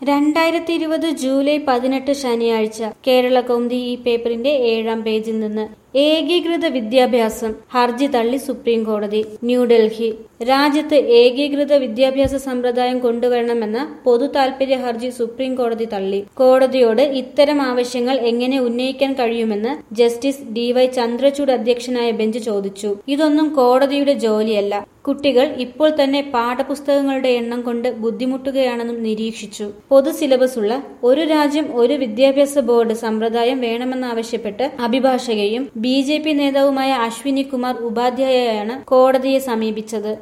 രണ്ടായിരത്തി ഇരുപത് ജൂലൈ പതിനെട്ട് ശനിയാഴ്ച കേരള കൗമുദി ഈ പേപ്പറിന്റെ ഏഴാം പേജിൽ നിന്ന് ഏകീകൃത വിദ്യാഭ്യാസം ഹർജി തള്ളി സുപ്രീം കോടതി ന്യൂഡൽഹി രാജ്യത്ത് ഏകീകൃത വിദ്യാഭ്യാസ സമ്പ്രദായം കൊണ്ടുവരണമെന്ന പൊതു താൽപര്യ ഹർജി സുപ്രീം കോടതി തള്ളി കോടതിയോട് ഇത്തരം ആവശ്യങ്ങൾ എങ്ങനെ ഉന്നയിക്കാൻ കഴിയുമെന്ന് ജസ്റ്റിസ് ഡി വൈ ചന്ദ്രചൂഡ് അധ്യക്ഷനായ ബെഞ്ച് ചോദിച്ചു ഇതൊന്നും കോടതിയുടെ ജോലിയല്ല കുട്ടികൾ ഇപ്പോൾ തന്നെ പാഠപുസ്തകങ്ങളുടെ എണ്ണം കൊണ്ട് ബുദ്ധിമുട്ടുകയാണെന്നും നിരീക്ഷിച്ചു പൊതു സിലബസ് ഉള്ള ഒരു രാജ്യം ഒരു വിദ്യാഭ്യാസ ബോർഡ് സമ്പ്രദായം വേണമെന്നാവശ്യപ്പെട്ട് അഭിഭാഷകയും ബി ജെ പി നേതാവുമായ അശ്വിനി കുമാർ ഉപാധ്യായയാണ് കോടതിയെ സമീപിച്ചത്